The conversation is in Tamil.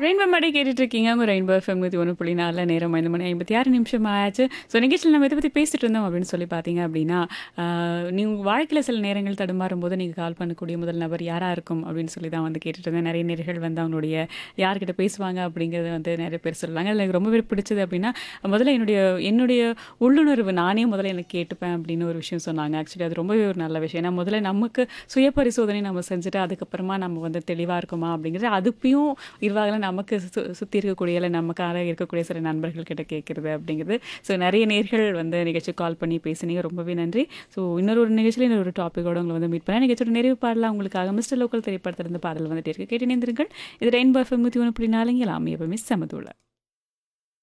ரெயின்போ மாடி கேட்டுட்டு இருக்கீங்க உங்க ரெயின்போ எஃப்எம் நூற்றி ஒன்று புள்ளி நாலில் நேரம் ஐந்து மணி ஐம்பத்தி ஆறு நிமிஷம் ஆயாச்சு ஸோ நிகழ்ச்சியில் நம்ம இதை பற்றி பேசிட்டு இருந்தோம் அப்படின்னு சொல்லி பார்த்தீங்க அப்படின்னா நீங்கள் வாழ்க்கையில் சில நேரங்கள் தடுமாறும் போது நீங்கள் கால் பண்ணக்கூடிய முதல் நபர் யாராக இருக்கும் அப்படின்னு சொல்லி தான் வந்து கேட்டுட்டு இருந்தேன் நிறைய நேர்கள் வந்து அவங்களுடைய யார்கிட்ட பேசுவாங்க அப்படிங்கிறத வந்து நிறைய பேர் சொல்லுவாங்க அதில் எனக்கு ரொம்பவே பிடிச்சது அப்படின்னா முதல்ல என்னுடைய என்னுடைய உள்ளுணர்வு நானே முதல்ல எனக்கு கேட்டுப்பேன் அப்படின்னு ஒரு விஷயம் சொன்னாங்க ஆக்சுவலி அது ரொம்பவே ஒரு நல்ல விஷயம் ஏன்னா முதல்ல நமக்கு சுய பரிசோதனை நம்ம செஞ்சுட்டு அதுக்கப்புறமா நம்ம வந்து தெளிவாக இருக்குமா அப்படிங்கிறது அதுப்பையும் இருவாகல நமக்கு சு சுற்றி இருக்கக்கூடிய இல்லை நமக்காக இருக்கக்கூடிய சில நண்பர்கள் கிட்ட கேட்குறது அப்படிங்கிறது ஸோ நிறைய நேர்கள் வந்து நிகழ்ச்சி கால் பண்ணி பேசுனீங்க ரொம்பவே நன்றி ஸோ இன்னொரு ஒரு நிகழ்ச்சியில் இன்னொரு ஒரு டாப்பிக்கோட உங்களை வந்து மீட் பண்ணேன் நிகழ்ச்சியோட நிறைவு பாடலாம் உங்களுக்காக மிஸ்டர் லோக்கல் திரைப்படத்திலிருந்து பாடல் வந்துட்டு இருக்கு கேட்டு நேர்ந்திருங்கள் இது ரெயின்போ எஃப்எம் நூற்றி ஒன்று புள்ளி நாலுங்க எல்லாமே எப்பவுமே சமதுள்ள